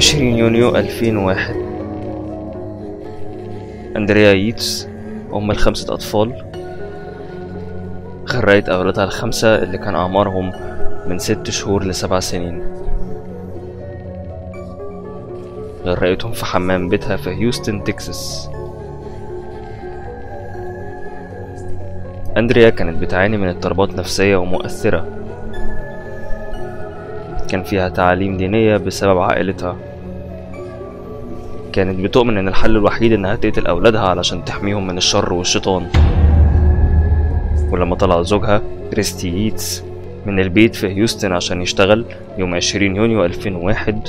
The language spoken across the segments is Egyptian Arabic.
عشرين يونيو ألفين وواحد أندريا ييتس أم الخمسة أطفال غرقت أولادها الخمسة اللي كان أعمارهم من ست شهور لسبع سنين غرقتهم في حمام بيتها في هيوستن تكساس أندريا كانت بتعاني من اضطرابات نفسية ومؤثرة كان فيها تعاليم دينية بسبب عائلتها كانت بتؤمن إن الحل الوحيد إنها تقتل أولادها علشان تحميهم من الشر والشيطان ولما طلع زوجها كريستي ييتس من البيت في هيوستن عشان يشتغل يوم 20 يونيو 2001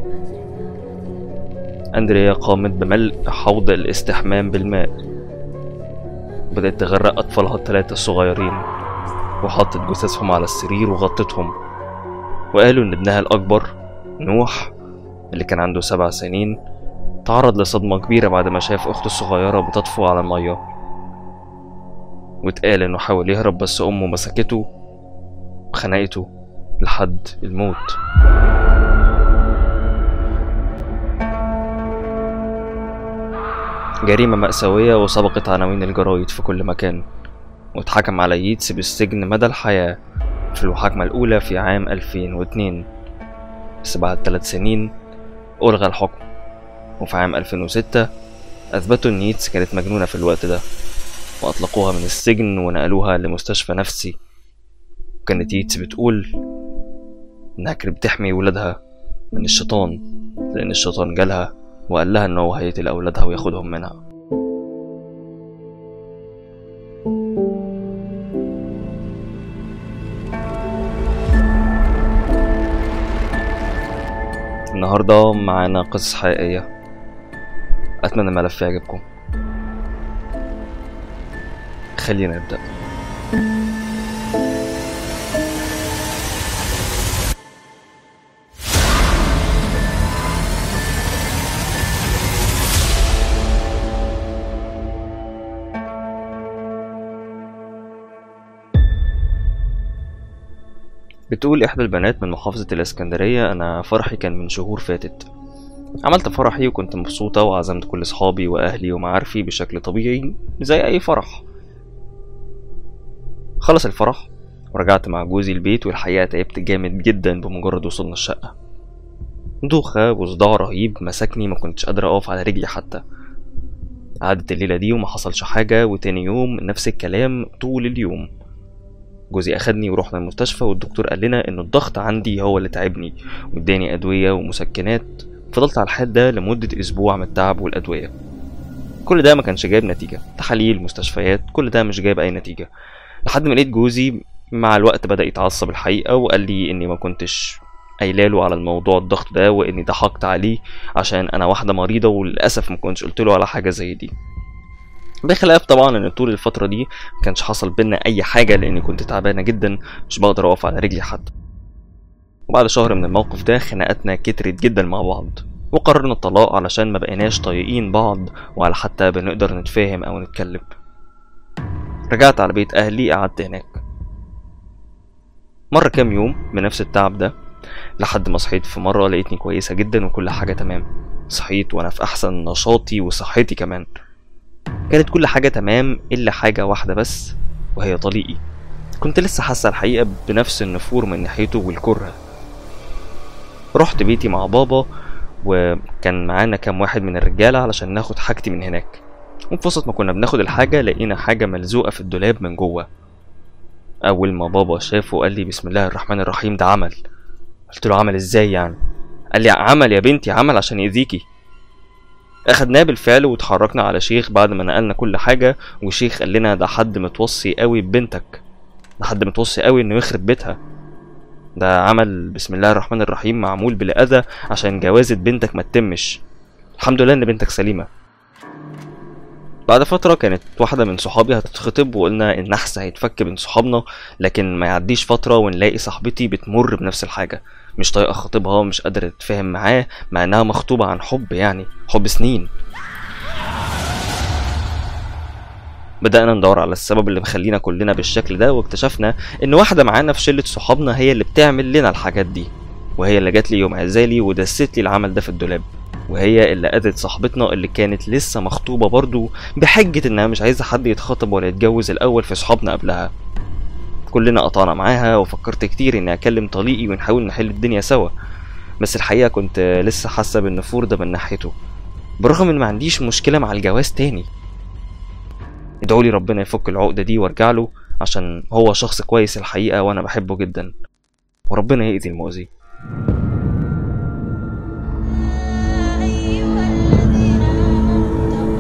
أندريا قامت بملء حوض الاستحمام بالماء بدأت تغرق أطفالها الثلاثة الصغيرين وحطت جثثهم على السرير وغطتهم وقالوا إن ابنها الأكبر نوح اللي كان عنده سبع سنين تعرض لصدمة كبيرة بعد ما شاف أخته الصغيرة بتطفو على المية واتقال إنه حاول يهرب بس أمه مسكته وخنقته لحد الموت جريمة مأساوية وسبقت عناوين الجرايد في كل مكان واتحكم على ييتس بالسجن مدى الحياة في المحاكمة الأولى في عام 2002 بس بعد ثلاث سنين ألغى الحكم وفي عام 2006 أثبتوا إن ييتس كانت مجنونة في الوقت ده وأطلقوها من السجن ونقلوها لمستشفى نفسي وكانت ييتس بتقول إنها كانت بتحمي ولادها من الشيطان لأن الشيطان جالها وقال لها إن هو هيقتل أولادها وياخدهم منها النهاردة معانا قصص حقيقية أتمنى الملف يعجبكم خلينا نبدأ بتقول إحدى البنات من محافظة الإسكندرية أنا فرحي كان من شهور فاتت عملت فرحي وكنت مبسوطة وعزمت كل صحابي وأهلي ومعارفي بشكل طبيعي زي أي فرح خلص الفرح ورجعت مع جوزي البيت والحقيقة تعبت جامد جدا بمجرد وصولنا الشقة دوخة وصداع رهيب مسكني ما كنتش قادر أقف على رجلي حتى عدت الليلة دي وما حصلش حاجة وتاني يوم نفس الكلام طول اليوم جوزي أخدني ورحنا المستشفى والدكتور قال لنا إن الضغط عندي هو اللي تعبني واداني أدوية ومسكنات فضلت على الحال ده لمدة أسبوع من التعب والأدوية كل ده ما كانش جايب نتيجة تحاليل مستشفيات كل ده مش جايب أي نتيجة لحد ما لقيت جوزي مع الوقت بدأ يتعصب الحقيقة وقال لي إني ما كنتش قايلاله على الموضوع الضغط ده وإني ضحكت عليه عشان أنا واحدة مريضة وللأسف ما كنتش قلتله على حاجة زي دي بخلاف طبعا ان طول الفتره دي ما كانش حصل بينا اي حاجه لاني كنت تعبانه جدا مش بقدر اقف على رجلي حتى وبعد شهر من الموقف ده خناقاتنا كترت جدا مع بعض وقررنا الطلاق علشان ما بقيناش طايقين بعض ولا حتى بنقدر نتفاهم او نتكلم رجعت على بيت اهلي قعدت هناك مر كام يوم بنفس التعب ده لحد ما صحيت في مره لقيتني كويسه جدا وكل حاجه تمام صحيت وانا في احسن نشاطي وصحتي كمان كانت كل حاجة تمام إلا حاجة واحدة بس وهي طليقي كنت لسه حاسة الحقيقة بنفس النفور من ناحيته والكره رحت بيتي مع بابا وكان معانا كام واحد من الرجالة علشان ناخد حاجتي من هناك وفي وسط ما كنا بناخد الحاجة لقينا حاجة ملزوقة في الدولاب من جوه أول ما بابا شافه قال لي بسم الله الرحمن الرحيم ده عمل قلت له عمل ازاي يعني قال لي عمل يا بنتي عمل عشان يأذيكي اخدناه بالفعل واتحركنا على شيخ بعد ما نقلنا كل حاجة وشيخ قال لنا ده حد متوصي قوي ببنتك ده حد متوصي قوي انه يخرب بيتها ده عمل بسم الله الرحمن الرحيم معمول بالأذى عشان جوازة بنتك ما تتمش الحمد لله ان بنتك سليمة بعد فترة كانت واحدة من صحابي هتتخطب وقلنا النحس هيتفك بين صحابنا لكن ما يعديش فترة ونلاقي صاحبتي بتمر بنفس الحاجة مش طايقة خطيبها مش قادرة تتفاهم معاه مع انها مخطوبة عن حب يعني حب سنين بدأنا ندور على السبب اللي مخلينا كلنا بالشكل ده واكتشفنا ان واحدة معانا في شلة صحابنا هي اللي بتعمل لنا الحاجات دي وهي اللي جات لي يوم عزالي ودست لي العمل ده في الدولاب وهي اللي أذت صاحبتنا اللي كانت لسه مخطوبة برضو بحجة إنها مش عايزة حد يتخطب ولا يتجوز الأول في صحابنا قبلها كلنا قطعنا معاها وفكرت كتير إني أكلم طليقي ونحاول نحل الدنيا سوا بس الحقيقة كنت لسه حاسة بالنفور ده من ناحيته برغم إن ما عنديش مشكلة مع الجواز تاني ادعولي ربنا يفك العقدة دي وارجع له عشان هو شخص كويس الحقيقة وأنا بحبه جدا وربنا يأذي المؤذي أيها الذين آمنوا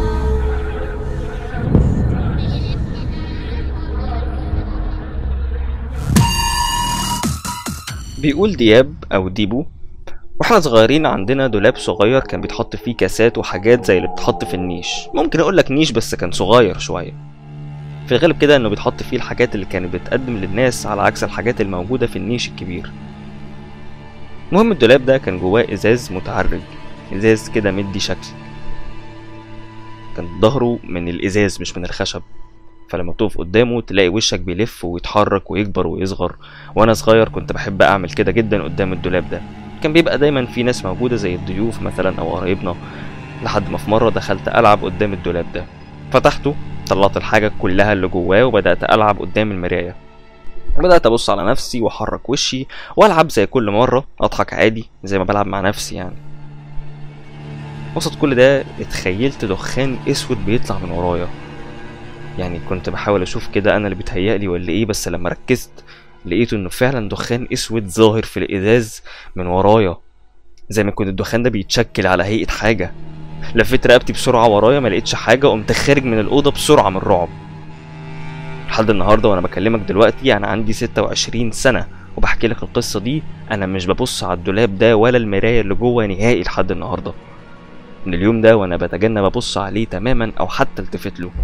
بيقول دياب أو ديبو واحنا صغيرين عندنا دولاب صغير كان بيتحط فيه كاسات وحاجات زي اللي بتحط في النيش ممكن اقول لك نيش بس كان صغير شويه في الغالب كده انه بيتحط فيه الحاجات اللي كانت بتقدم للناس على عكس الحاجات الموجوده في النيش الكبير المهم الدولاب ده كان جواه ازاز متعرج ازاز كده مدي شكل كان ظهره من الازاز مش من الخشب فلما تقف قدامه تلاقي وشك بيلف ويتحرك ويكبر ويصغر وانا صغير كنت بحب اعمل كده جدا قدام الدولاب ده كان بيبقى دايما في ناس موجودة زي الضيوف مثلا أو قرايبنا لحد ما في مرة دخلت ألعب قدام الدولاب ده فتحته طلعت الحاجة كلها اللي جواه وبدأت ألعب قدام المراية بدأت أبص على نفسي وأحرك وشي وألعب زي كل مرة أضحك عادي زي ما بلعب مع نفسي يعني وسط كل ده اتخيلت دخان اسود بيطلع من ورايا يعني كنت بحاول اشوف كده انا اللي بيتهيألي ولا ايه بس لما ركزت لقيت انه فعلا دخان اسود ظاهر في الازاز من ورايا زي ما يكون الدخان ده بيتشكل على هيئه حاجه لفيت رقبتي بسرعه ورايا ما لقيتش حاجه قمت خارج من الاوضه بسرعه من الرعب لحد النهارده وانا بكلمك دلوقتي انا عندي 26 سنه وبحكي لك القصه دي انا مش ببص على الدولاب ده ولا المرايه اللي جوه نهائي لحد النهارده من اليوم ده وانا بتجنب ابص عليه تماما او حتى التفت له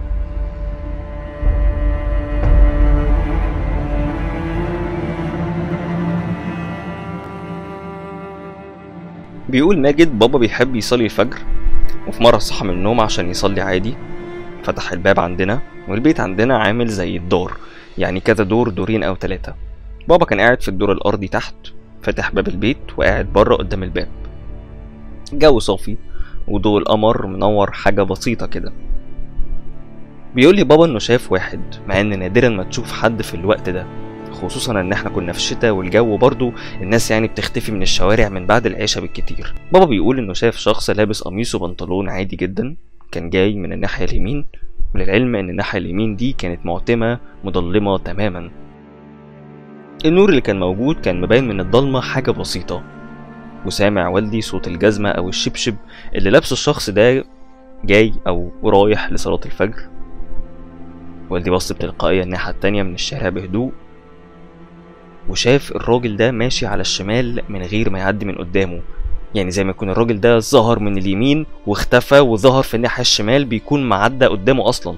بيقول ماجد بابا بيحب يصلي الفجر وفي مرة صحى من النوم عشان يصلي عادي فتح الباب عندنا والبيت عندنا عامل زي الدار يعني كذا دور دورين أو تلاتة بابا كان قاعد في الدور الأرضي تحت فاتح باب البيت وقاعد بره قدام الباب الجو صافي وضوء القمر منور حاجة بسيطة كده بيقول لي بابا انه شاف واحد مع ان نادرا ما تشوف حد في الوقت ده خصوصا ان احنا كنا في الشتاء والجو برضو الناس يعني بتختفي من الشوارع من بعد العشاء بالكتير بابا بيقول انه شاف شخص لابس قميص وبنطلون عادي جدا كان جاي من الناحية اليمين وللعلم ان الناحية اليمين دي كانت معتمة مظلمة تماما النور اللي كان موجود كان مبين من الضلمة حاجة بسيطة وسامع والدي صوت الجزمة أو الشبشب اللي لابسه الشخص ده جاي أو رايح لصلاة الفجر والدي بص بتلقائية الناحية التانية من الشارع بهدوء وشاف الراجل ده ماشي على الشمال من غير ما يعدي من قدامه يعني زي ما يكون الراجل ده ظهر من اليمين واختفى وظهر في الناحية الشمال بيكون معدى قدامه أصلا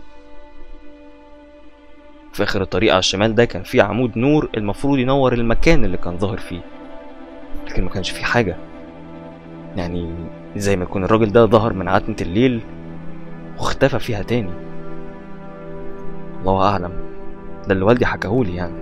في آخر الطريق على الشمال ده كان في عمود نور المفروض ينور المكان اللي كان ظاهر فيه لكن ما كانش فيه حاجة يعني زي ما يكون الراجل ده ظهر من عتمة الليل واختفى فيها تاني الله أعلم ده اللي والدي حكاهولي يعني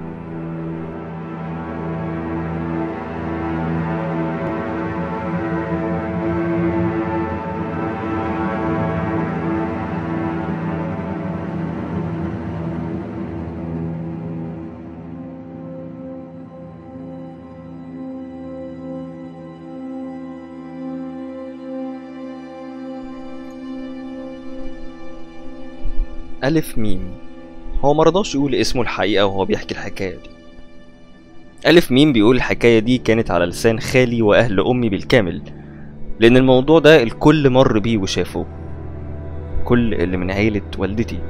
ألف ميم هو مرضاش يقول اسمه الحقيقة وهو بيحكي الحكاية دي ألف ميم بيقول الحكاية دي كانت على لسان خالي وأهل أمي بالكامل لأن الموضوع ده الكل مر بيه وشافه كل اللي من عيلة والدتي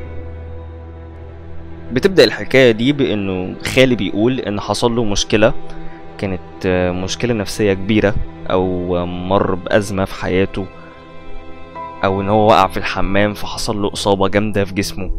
بتبدأ الحكاية دي بإنه خالي بيقول إن حصل له مشكلة كانت آه، مشكلة نفسية كبيرة أو آه، مر بأزمة في حياته او ان هو وقع في الحمام فحصل له اصابه جامده في جسمه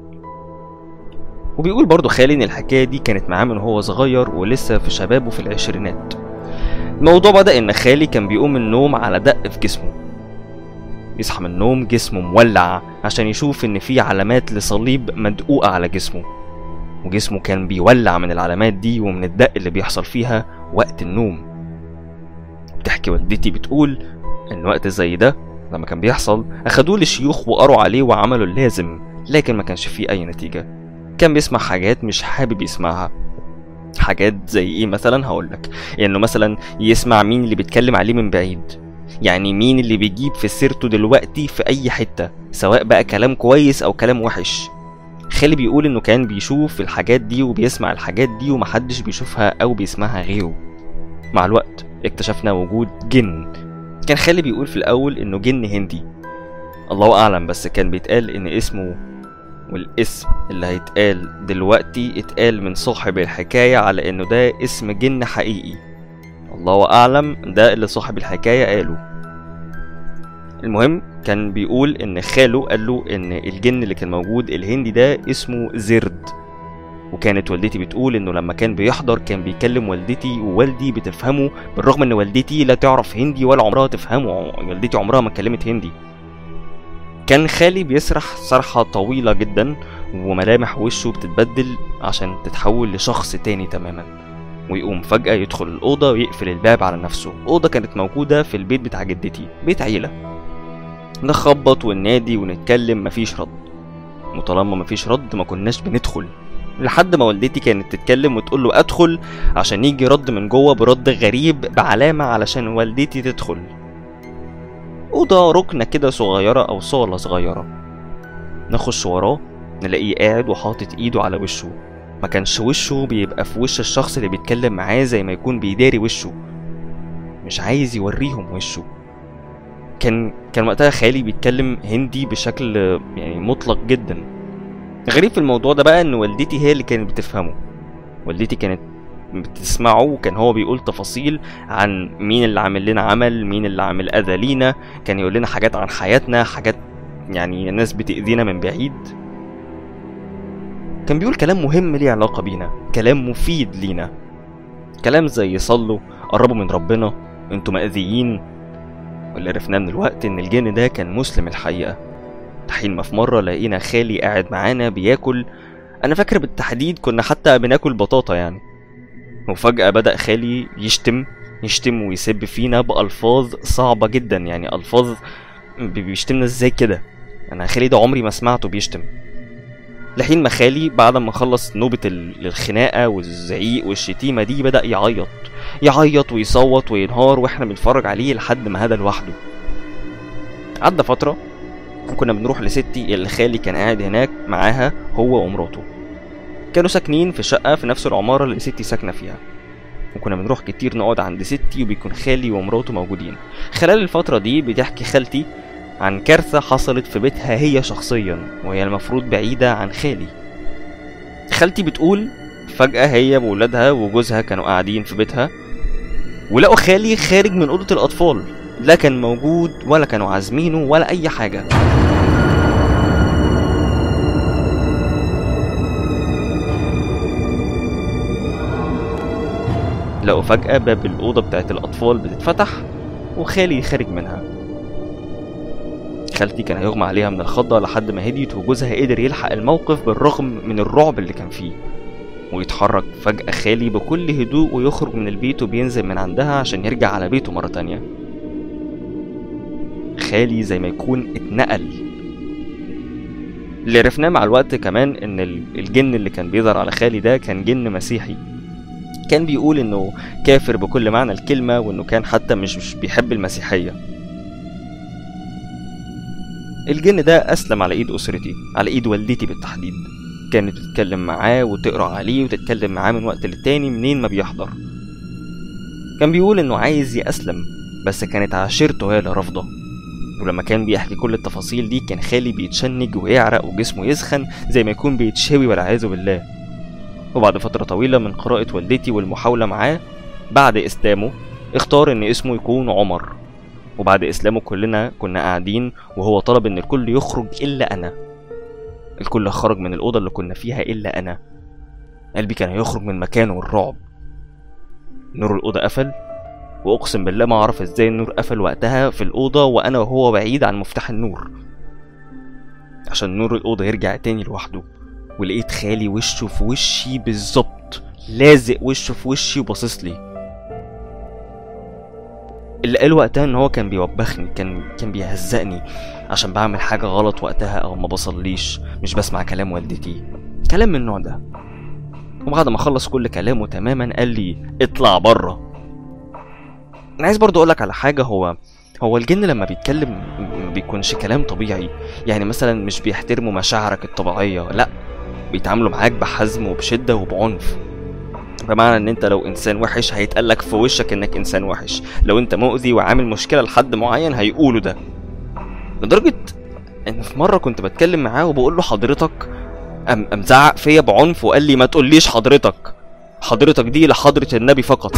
وبيقول برضه خالي ان الحكايه دي كانت معاه من هو صغير ولسه في شبابه في العشرينات الموضوع بدا ان خالي كان بيقوم من النوم على دق في جسمه يصحى من النوم جسمه مولع عشان يشوف ان في علامات لصليب مدقوقه على جسمه وجسمه كان بيولع من العلامات دي ومن الدق اللي بيحصل فيها وقت النوم بتحكي والدتي بتقول ان وقت زي ده لما كان بيحصل اخدوه لشيوخ وقروا عليه وعملوا اللازم لكن ما كانش فيه اي نتيجة كان بيسمع حاجات مش حابب يسمعها حاجات زي ايه مثلا هقولك انه مثلا يسمع مين اللي بيتكلم عليه من بعيد يعني مين اللي بيجيب في سيرته دلوقتي في اي حتة سواء بقى كلام كويس او كلام وحش خالي بيقول انه كان بيشوف الحاجات دي وبيسمع الحاجات دي ومحدش بيشوفها او بيسمعها غيره مع الوقت اكتشفنا وجود جن كان خالي بيقول في الاول انه جن هندي الله اعلم بس كان بيتقال ان اسمه والاسم اللي هيتقال دلوقتي اتقال من صاحب الحكاية على انه ده اسم جن حقيقي الله اعلم ده اللي صاحب الحكاية قاله المهم كان بيقول ان خاله قال له ان الجن اللي كان موجود الهندي ده اسمه زرد وكانت والدتي بتقول انه لما كان بيحضر كان بيكلم والدتي ووالدي بتفهمه بالرغم ان والدتي لا تعرف هندي ولا عمرها تفهمه والدتي عمرها ما اتكلمت هندي كان خالي بيسرح سرحة طويلة جدا وملامح وشه بتتبدل عشان تتحول لشخص تاني تماما ويقوم فجأة يدخل الأوضة ويقفل الباب على نفسه أوضة كانت موجودة في البيت بتاع جدتي بيت عيلة نخبط وننادي ونتكلم مفيش رد وطالما مفيش رد ما كناش بندخل لحد ما والدتي كانت تتكلم وتقول له ادخل عشان يجي رد من جوه برد غريب بعلامة علشان والدتي تدخل أوضة ركنة كده صغيرة أو صالة صغيرة نخش وراه نلاقيه قاعد وحاطط إيده على وشه ما كانش وشه بيبقى في وش الشخص اللي بيتكلم معاه زي ما يكون بيداري وشه مش عايز يوريهم وشه كان كان وقتها خالي بيتكلم هندي بشكل يعني مطلق جدا غريب في الموضوع ده بقى ان والدتي هي اللي كانت بتفهمه والدتي كانت بتسمعه وكان هو بيقول تفاصيل عن مين اللي عامل لنا عمل مين اللي عامل اذى لينا كان يقول لنا حاجات عن حياتنا حاجات يعني ناس بتأذينا من بعيد كان بيقول كلام مهم ليه علاقة بينا كلام مفيد لينا كلام زي صلوا قربوا من ربنا انتوا مأذيين واللي عرفناه من الوقت ان الجن ده كان مسلم الحقيقة حين ما في مرة لقينا خالي قاعد معانا بياكل انا فاكر بالتحديد كنا حتى بناكل بطاطا يعني وفجأة بدأ خالي يشتم يشتم ويسب فينا بألفاظ صعبة جدا يعني ألفاظ بي- بيشتمنا ازاي كده انا خالي ده عمري ما سمعته بيشتم لحين ما خالي بعد ما خلص نوبة ال- الخناقة والزعيق والشتيمة دي بدأ يعيط يعيط ويصوت وينهار واحنا بنتفرج عليه لحد ما هدى لوحده عدى فترة كنا بنروح لستي اللي خالي كان قاعد هناك معاها هو ومراته كانوا ساكنين في شقة في نفس العمارة اللي ستي ساكنة فيها وكنا بنروح كتير نقعد عند ستي وبيكون خالي ومراته موجودين خلال الفترة دي بتحكي خالتي عن كارثة حصلت في بيتها هي شخصيا وهي المفروض بعيدة عن خالي خالتي بتقول فجأة هي وولادها وجوزها كانوا قاعدين في بيتها ولقوا خالي خارج من أوضة الأطفال لا كان موجود ولا كانوا عازمينه ولا أي حاجة لقوا فجأة باب الأوضة بتاعت الأطفال بتتفتح وخالي خارج منها خالتي كان هيغمى عليها من الخضة لحد ما هديت وجوزها قدر يلحق الموقف بالرغم من الرعب اللي كان فيه ويتحرك فجأة خالي بكل هدوء ويخرج من البيت وبينزل من عندها عشان يرجع على بيته مرة تانية خالي زي ما يكون اتنقل اللي عرفناه مع الوقت كمان ان ال- الجن اللي كان بيظهر على خالي ده كان جن مسيحي كان بيقول انه كافر بكل معنى الكلمة وانه كان حتى مش, مش بيحب المسيحية الجن ده اسلم على ايد اسرتي على ايد والدتي بالتحديد كانت بتتكلم معاه وتقرا عليه وتتكلم معاه من وقت للتاني منين ما بيحضر كان بيقول انه عايز يأسلم بس كانت عشيرته هي اللي رافضه ولما كان بيحكي كل التفاصيل دي كان خالي بيتشنج ويعرق وجسمه يسخن زي ما يكون بيتشوي والعياذ بالله وبعد فترة طويلة من قراءة والدتي والمحاولة معاه بعد إسلامه اختار إن اسمه يكون عمر وبعد إسلامه كلنا كنا قاعدين وهو طلب إن الكل يخرج إلا أنا الكل خرج من الأوضة اللي كنا فيها إلا أنا قلبي كان هيخرج من مكانه الرعب نور الأوضة قفل وأقسم بالله ما أعرف إزاي النور قفل وقتها في الأوضة وأنا وهو بعيد عن مفتاح النور عشان نور الأوضة يرجع تاني لوحده ولقيت خالي وشه في وشي بالظبط لازق وشه في وشي وباصص لي اللي قال وقتها ان هو كان بيوبخني كان كان بيهزقني عشان بعمل حاجه غلط وقتها او ما بصليش مش بسمع كلام والدتي كلام من النوع ده وبعد ما خلص كل كلامه تماما قال لي اطلع بره انا عايز برضو اقولك على حاجه هو هو الجن لما بيتكلم م- ما بيكونش كلام طبيعي يعني مثلا مش بيحترموا مشاعرك الطبيعيه لا بيتعاملوا معاك بحزم وبشده وبعنف بمعنى ان انت لو انسان وحش هيتقالك في وشك انك انسان وحش لو انت مؤذي وعامل مشكله لحد معين هيقولوا ده لدرجه ان في مره كنت بتكلم معاه وبقول له حضرتك قام قام زعق فيا بعنف وقال لي ما تقوليش حضرتك حضرتك دي لحضره النبي فقط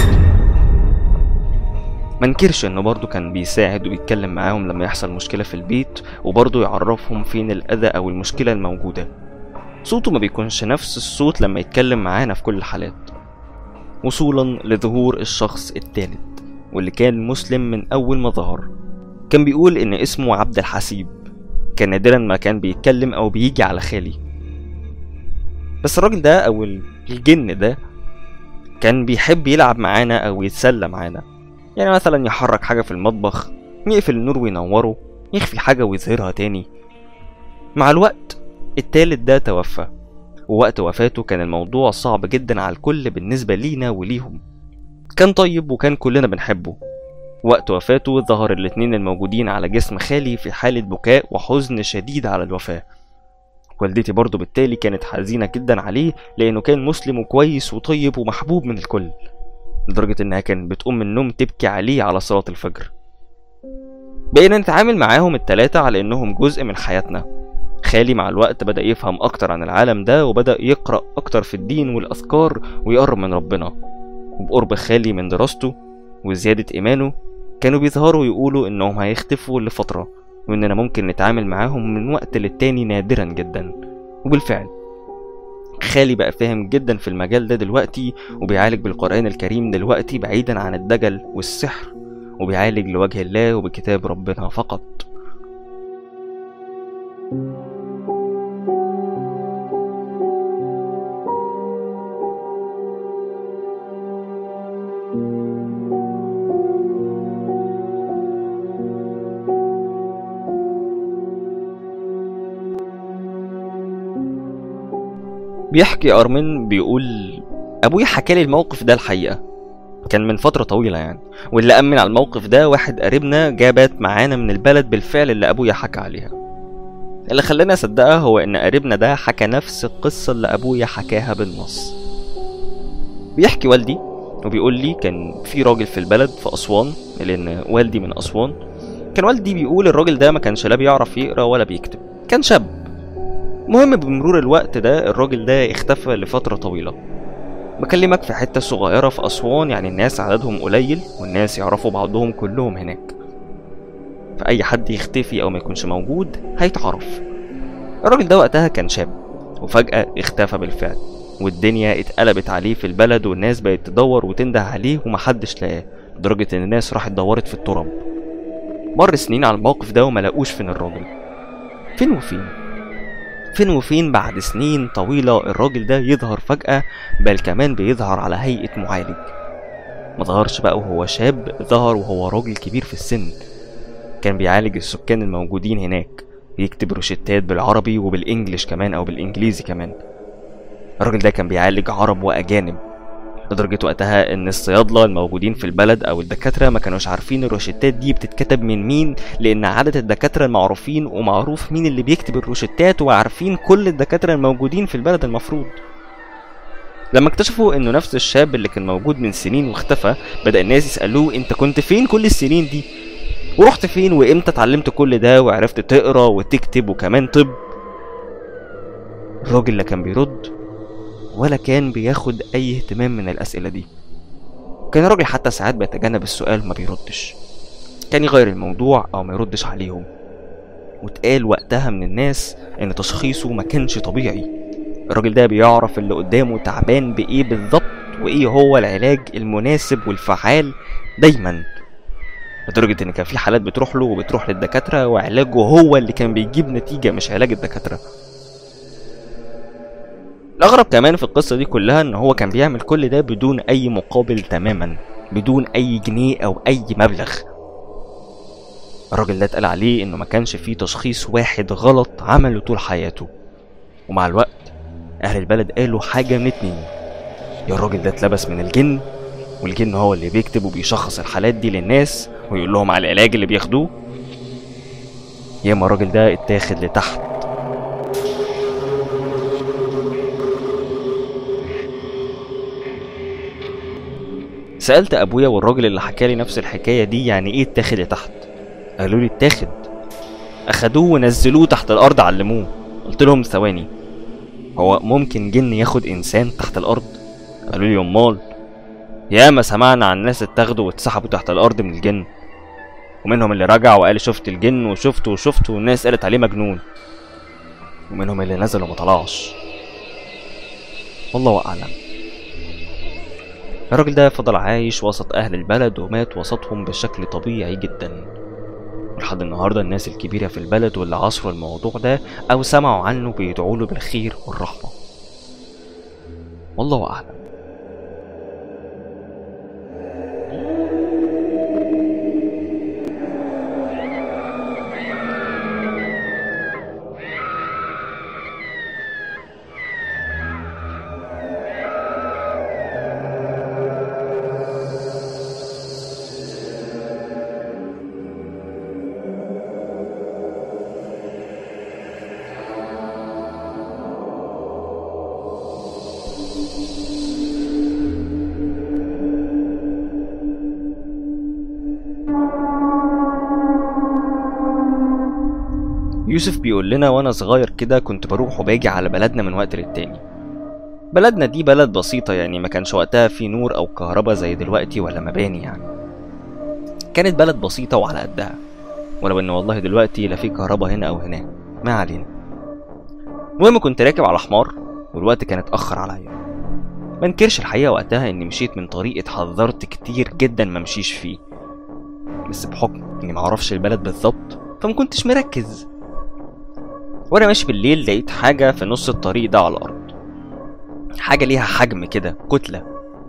ما انكرش انه برضه كان بيساعد وبيتكلم معاهم لما يحصل مشكله في البيت وبرضه يعرفهم فين الاذى او المشكله الموجوده صوته ما بيكونش نفس الصوت لما يتكلم معانا في كل الحالات وصولا لظهور الشخص الثالث واللي كان مسلم من أول ما ظهر كان بيقول إن اسمه عبد الحسيب كان نادرا ما كان بيتكلم أو بيجي على خالي بس الراجل ده أو الجن ده كان بيحب يلعب معانا أو يتسلى معانا يعني مثلا يحرك حاجة في المطبخ يقفل النور وينوره يخفي حاجة ويظهرها تاني مع الوقت التالت ده توفى ووقت وفاته كان الموضوع صعب جدا على الكل بالنسبة لينا وليهم كان طيب وكان كلنا بنحبه وقت وفاته ظهر الاتنين الموجودين على جسم خالي في حالة بكاء وحزن شديد على الوفاة والدتي برضه بالتالي كانت حزينة جدا عليه لأنه كان مسلم وكويس وطيب ومحبوب من الكل لدرجة إنها كانت بتقوم من النوم تبكي عليه على صلاة الفجر بقينا نتعامل معاهم التلاتة على إنهم جزء من حياتنا خالي مع الوقت بدأ يفهم أكتر عن العالم ده وبدأ يقرأ أكتر في الدين والأذكار ويقرب من ربنا وبقرب خالي من دراسته وزيادة إيمانه كانوا بيظهروا يقولوا إنهم هيختفوا لفترة وإننا ممكن نتعامل معاهم من وقت للتاني نادرا جدا وبالفعل خالي بقى فاهم جدا في المجال ده دلوقتي وبيعالج بالقرآن الكريم دلوقتي بعيدا عن الدجل والسحر وبيعالج لوجه الله وبكتاب ربنا فقط بيحكي أرمن بيقول أبويا حكالي الموقف ده الحقيقة كان من فترة طويلة يعني واللي أمن على الموقف ده واحد قريبنا جابت معانا من البلد بالفعل اللي أبويا حكى عليها اللي خلاني أصدقها هو إن قريبنا ده حكى نفس القصة اللي أبويا حكاها بالنص بيحكي والدي وبيقول لي كان في راجل في البلد في أسوان لأن والدي من أسوان كان والدي بيقول الراجل ده ما كانش لا بيعرف يقرا ولا بيكتب كان شاب مهم بمرور الوقت ده الراجل ده اختفى لفترة طويلة بكلمك في حتة صغيرة في أسوان يعني الناس عددهم قليل والناس يعرفوا بعضهم كلهم هناك فأي حد يختفي أو ما يكونش موجود هيتعرف الراجل ده وقتها كان شاب وفجأة اختفى بالفعل والدنيا اتقلبت عليه في البلد والناس بقت تدور وتنده عليه ومحدش لقاه لدرجة إن الناس راحت دورت في التراب مر سنين على الموقف ده وما لقوش فين الراجل فين وفين فين وفين بعد سنين طويلة الراجل ده يظهر فجأة بل كمان بيظهر على هيئة معالج ما ظهرش بقى وهو شاب ظهر وهو راجل كبير في السن كان بيعالج السكان الموجودين هناك بيكتب روشتات بالعربي وبالانجليش كمان او بالانجليزي كمان الراجل ده كان بيعالج عرب واجانب لدرجة وقتها ان الصيادلة الموجودين في البلد او الدكاترة ما كانوش عارفين الروشتات دي بتتكتب من مين لان عدد الدكاترة المعروفين ومعروف مين اللي بيكتب الروشتات وعارفين كل الدكاترة الموجودين في البلد المفروض لما اكتشفوا انه نفس الشاب اللي كان موجود من سنين واختفى بدأ الناس يسألوه انت كنت فين كل السنين دي ورحت فين وامتى اتعلمت كل ده وعرفت تقرا وتكتب وكمان طب الراجل لا كان بيرد ولا كان بياخد اي اهتمام من الاسئله دي كان الراجل حتى ساعات بيتجنب السؤال وما بيردش كان يغير الموضوع او ما يردش عليهم واتقال وقتها من الناس ان تشخيصه ما كانش طبيعي الراجل ده بيعرف اللي قدامه تعبان بايه بالظبط وايه هو العلاج المناسب والفعال دايما لدرجة إن كان في حالات بتروح له وبتروح للدكاترة وعلاجه هو اللي كان بيجيب نتيجة مش علاج الدكاترة الأغرب كمان في القصة دي كلها إن هو كان بيعمل كل ده بدون أي مقابل تماما بدون أي جنيه أو أي مبلغ الراجل ده اتقال عليه إنه ما كانش فيه تشخيص واحد غلط عمله طول حياته ومع الوقت أهل البلد قالوا حاجة من اتنين يا الراجل ده اتلبس من الجن والجن هو اللي بيكتب وبيشخص الحالات دي للناس ويقول لهم على العلاج اللي بياخدوه يا اما الراجل ده اتاخد لتحت سألت أبويا والراجل اللي حكالي نفس الحكاية دي يعني إيه اتاخد لتحت؟ قالوا لي اتاخد أخدوه ونزلوه تحت الأرض علموه قلت لهم ثواني هو ممكن جن ياخد إنسان تحت الأرض؟ قالوا لي أمال ياما سمعنا عن ناس اتاخدوا واتسحبوا تحت الأرض من الجن ومنهم اللي رجع وقال شفت الجن وشفته وشفته والناس قالت عليه مجنون ومنهم اللي نزل وما طلعش والله أعلم الراجل ده فضل عايش وسط أهل البلد ومات وسطهم بشكل طبيعي جدا ولحد النهاردة الناس الكبيرة في البلد واللي عصروا الموضوع ده أو سمعوا عنه بيدعوا له بالخير والرحمة والله أعلم يوسف بيقول لنا وانا صغير كده كنت بروح وباجي على بلدنا من وقت للتاني بلدنا دي بلد بسيطة يعني ما كانش وقتها في نور أو كهرباء زي دلوقتي ولا مباني يعني كانت بلد بسيطة وعلى قدها ولو إن والله دلوقتي لا في كهرباء هنا أو هناك ما علينا المهم كنت راكب على حمار والوقت كان اتأخر عليا ما انكرش الحقيقة وقتها إني مشيت من طريق اتحذرت كتير جدا ما مشيش فيه بس بحكم إني معرفش البلد بالظبط فما كنتش مركز وانا ماشي بالليل لقيت حاجة في نص الطريق ده على الأرض حاجة ليها حجم كده كتلة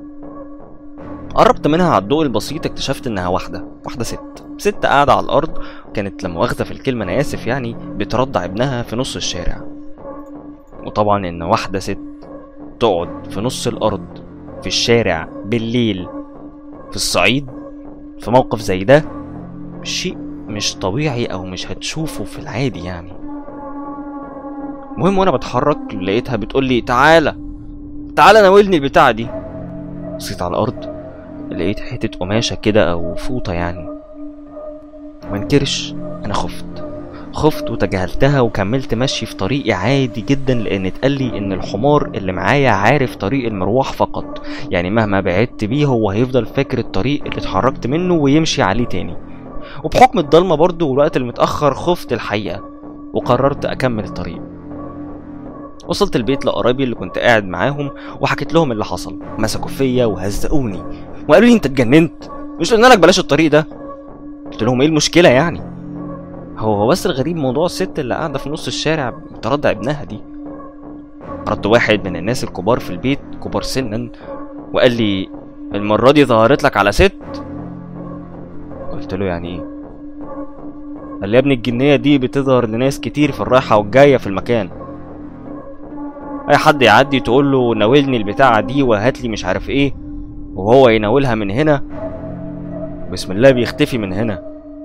قربت منها على الضوء البسيط اكتشفت انها واحدة واحدة ست ست قاعدة على الأرض كانت لما واخدة في الكلمة أنا آسف يعني بترضع ابنها في نص الشارع وطبعا إن واحدة ست تقعد في نص الأرض في الشارع بالليل في الصعيد في موقف زي ده شيء مش طبيعي أو مش هتشوفه في العادي يعني المهم وانا بتحرك لقيتها بتقول لي تعالى تعالى ناولني البتاعه دي بصيت على الارض لقيت حته قماشه كده او فوطه يعني منكرش انا خفت خفت وتجاهلتها وكملت مشي في طريقي عادي جدا لان اتقال لي ان الحمار اللي معايا عارف طريق المروح فقط يعني مهما بعدت بيه هو هيفضل فاكر الطريق اللي اتحركت منه ويمشي عليه تاني وبحكم الضلمه برضه والوقت المتاخر خفت الحقيقه وقررت اكمل الطريق وصلت البيت لقرايبي اللي كنت قاعد معاهم وحكيت لهم اللي حصل مسكوا فيا وهزقوني وقالوا لي انت اتجننت مش قلنا لك بلاش الطريق ده قلت لهم ايه المشكله يعني هو هو بس الغريب موضوع الست اللي قاعده في نص الشارع بترضع ابنها دي رد واحد من الناس الكبار في البيت كبار سنا وقال لي المره دي ظهرت لك على ست قلت له يعني ايه قال لي يا ابني الجنيه دي بتظهر لناس كتير في الرايحه والجايه في المكان اي حد يعدي تقول له ناولني البتاعه دي وهات لي مش عارف ايه وهو يناولها من هنا بسم الله بيختفي من هنا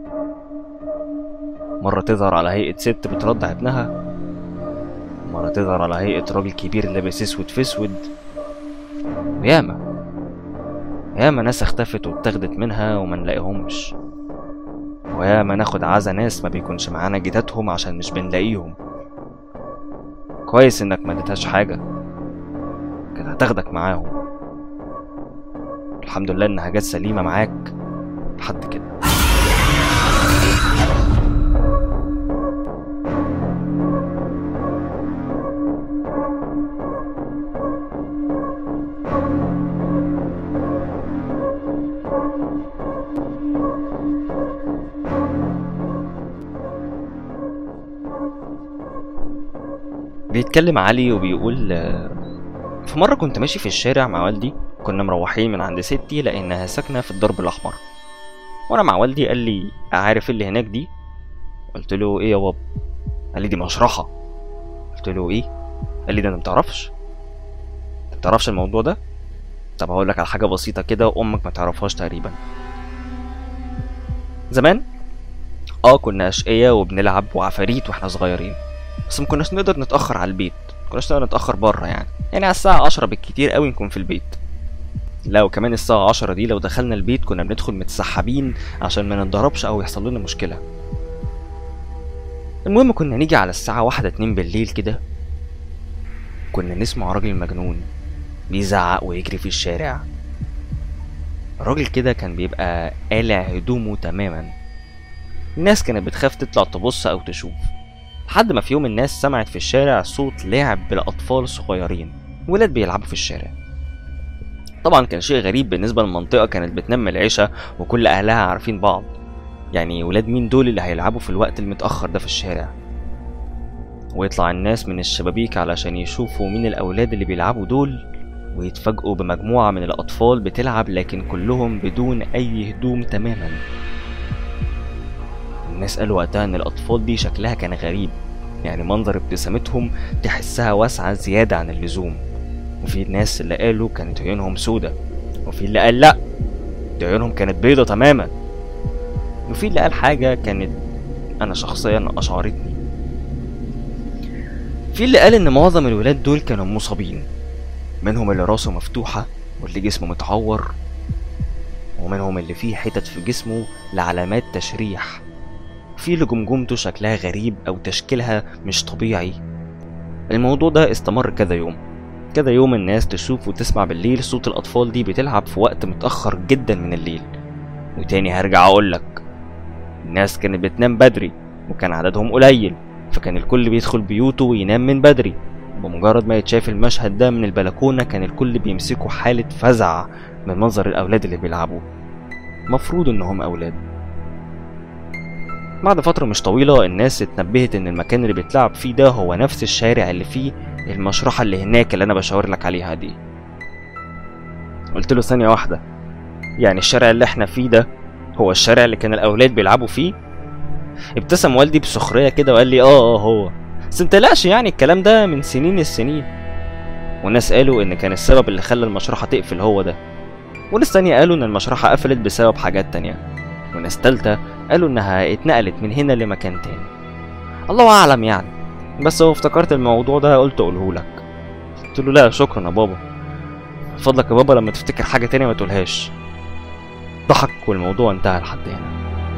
مرة تظهر على هيئة ست بترضع ابنها مرة تظهر على هيئة راجل كبير لابس اسود في اسود وياما ياما ناس اختفت واتاخدت منها وما نلاقيهمش وياما ناخد عزا ناس ما بيكونش معانا جداتهم عشان مش بنلاقيهم كويس انك ما اديتهاش حاجة كانت هتاخدك معاهم الحمد لله انها جت سليمة معاك لحد كده بيتكلم علي وبيقول آه، في مرة كنت ماشي في الشارع مع والدي كنا مروحين من عند ستي لأنها ساكنة في الدرب الأحمر وأنا مع والدي قال لي عارف اللي هناك دي قلت له إيه يا بابا قال لي دي مشرحة قلت له إيه قال لي ده أنت متعرفش أنت متعرفش الموضوع ده طب هقول لك على حاجة بسيطة كده وأمك ما تعرفهاش تقريبا زمان اه كنا أشقية وبنلعب وعفاريت واحنا صغيرين بس ما كناش نقدر نتأخر على البيت ما كناش نقدر نتأخر بره يعني يعني على الساعة عشرة بالكتير قوي نكون في البيت لا وكمان الساعة عشرة دي لو دخلنا البيت كنا بندخل متسحبين عشان ما نتضربش أو يحصل لنا مشكلة المهم كنا نيجي على الساعة واحدة اتنين بالليل كده كنا نسمع راجل مجنون بيزعق ويجري في الشارع الراجل كده كان بيبقى قالع هدومه تماما الناس كانت بتخاف تطلع تبص أو تشوف لحد ما في يوم الناس سمعت في الشارع صوت لعب بالأطفال صغيرين ولاد بيلعبوا في الشارع طبعا كان شيء غريب بالنسبة للمنطقة كانت بتنام من العشاء وكل أهلها عارفين بعض يعني ولاد مين دول اللي هيلعبوا في الوقت المتأخر ده في الشارع ويطلع الناس من الشبابيك علشان يشوفوا مين الأولاد اللي بيلعبوا دول ويتفاجئوا بمجموعة من الأطفال بتلعب لكن كلهم بدون أي هدوم تماما الناس قالوا وقتها إن الأطفال دي شكلها كان غريب يعني منظر ابتسامتهم تحسها واسعة زيادة عن اللزوم وفي الناس اللي قالوا كانت عيونهم سودة وفي اللي قال لأ دي عيونهم كانت بيضة تماما وفي اللي قال حاجة كانت أنا شخصيا أشعرتني في اللي قال إن معظم الولاد دول كانوا مصابين منهم اللي راسه مفتوحة واللي جسمه متعور ومنهم اللي فيه حتت في جسمه لعلامات تشريح في اللي جمجمته شكلها غريب أو تشكيلها مش طبيعي الموضوع ده استمر كذا يوم كذا يوم الناس تشوف وتسمع بالليل صوت الأطفال دي بتلعب في وقت متأخر جدا من الليل وتاني هرجع أقولك الناس كانت بتنام بدري وكان عددهم قليل فكان الكل بيدخل بيوته وينام من بدري بمجرد ما يتشاف المشهد ده من البلكونة كان الكل بيمسكوا حالة فزع من منظر الأولاد اللي بيلعبوا مفروض إنهم أولاد بعد فترة مش طويلة الناس اتنبهت إن المكان اللي بيتلعب فيه ده هو نفس الشارع اللي فيه المشرحة اللي هناك اللي أنا بشاور لك عليها دي قلت له ثانية واحدة يعني الشارع اللي احنا فيه ده هو الشارع اللي كان الأولاد بيلعبوا فيه ابتسم والدي بسخرية كده وقال لي اه اه هو بس متقلقش يعني الكلام ده من سنين السنين وناس قالوا ان كان السبب اللي خلى المشرحة تقفل هو ده وناس تانية قالوا ان المشرحة قفلت بسبب حاجات تانية وناس تالتة قالوا انها اتنقلت من هنا لمكان تاني الله اعلم يعني بس هو افتكرت الموضوع ده قلت اقوله لك قلت له لا شكرا يا بابا فضلك يا بابا لما تفتكر حاجة تانية ما تقولهاش ضحك والموضوع انتهى لحد هنا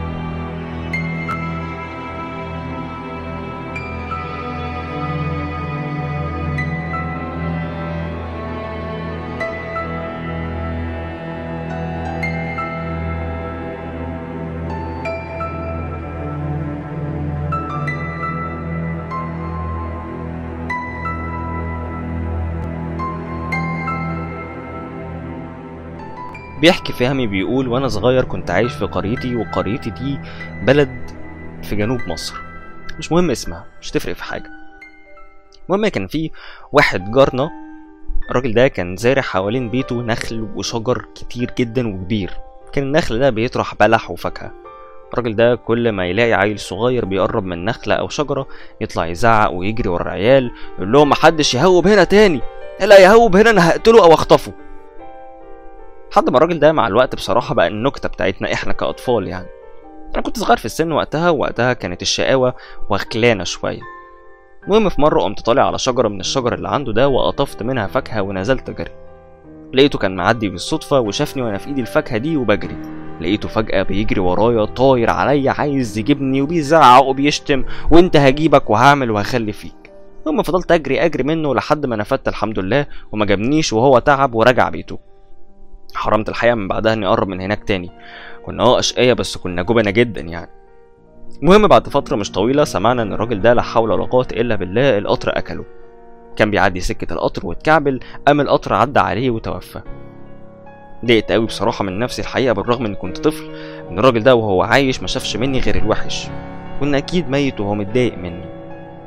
بيحكي فهمي بيقول وانا صغير كنت عايش في قريتي وقريتي دي بلد في جنوب مصر مش مهم اسمها مش تفرق في حاجه المهم كان في واحد جارنا الراجل ده كان زارع حوالين بيته نخل وشجر كتير جدا وكبير كان النخل ده بيطرح بلح وفاكهه الراجل ده كل ما يلاقي عيل صغير بيقرب من نخلة أو شجرة يطلع يزعق ويجري ورا العيال يقول لهم محدش يهوب هنا تاني لا يهوب هنا أنا هقتله أو أخطفه لحد ما الراجل ده مع الوقت بصراحة بقى النكتة بتاعتنا احنا كأطفال يعني أنا كنت صغير في السن وقتها ووقتها كانت الشقاوة واخلانا شوية المهم في مرة قمت طالع على شجرة من الشجر اللي عنده ده وقطفت منها فاكهة ونزلت أجري لقيته كان معدي بالصدفة وشافني وأنا في إيدي الفاكهة دي وبجري لقيته فجأة بيجري ورايا طاير عليا عايز يجيبني وبيزعق وبيشتم وانت هجيبك وهعمل وهخلي فيك المهم فضلت أجري أجري منه لحد ما نفدت الحمد لله وما جابنيش وهو تعب ورجع بيته حرمت الحقيقة من بعدها إني أقرب من هناك تاني كنا اه أشقية بس كنا جبنة جدا يعني المهم بعد فترة مش طويلة سمعنا إن الراجل ده لا حول ولا قوة إلا بالله القطر أكله كان بيعدي سكة القطر واتكعبل قام القطر عدى عليه وتوفى ضايقت قوي بصراحة من نفسي الحقيقة بالرغم إني كنت طفل إن الراجل ده وهو عايش ما شافش مني غير الوحش وإن أكيد ميت وهو متضايق مني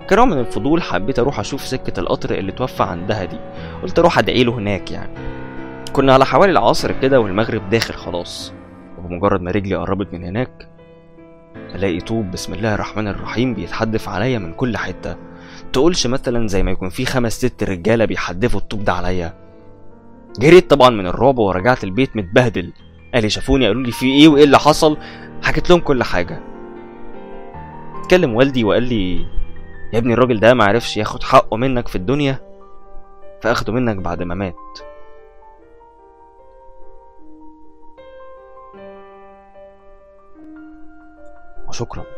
كنوع من الفضول حبيت اروح اشوف سكة القطر اللي توفى عندها دي قلت اروح ادعي له هناك يعني كنا على حوالي العصر كده والمغرب داخل خلاص وبمجرد ما رجلي قربت من هناك الاقي طوب بسم الله الرحمن الرحيم بيتحدف عليا من كل حتة تقولش مثلا زي ما يكون في خمس ست رجالة بيحدفوا الطوب ده عليا جريت طبعا من الرعب ورجعت البيت متبهدل قالي شافوني قالوا لي في ايه وايه اللي حصل حكيت لهم كل حاجة اتكلم والدي وقال لي يا ابني الراجل ده معرفش ياخد حقه منك في الدنيا فاخده منك بعد ما مات وشكرا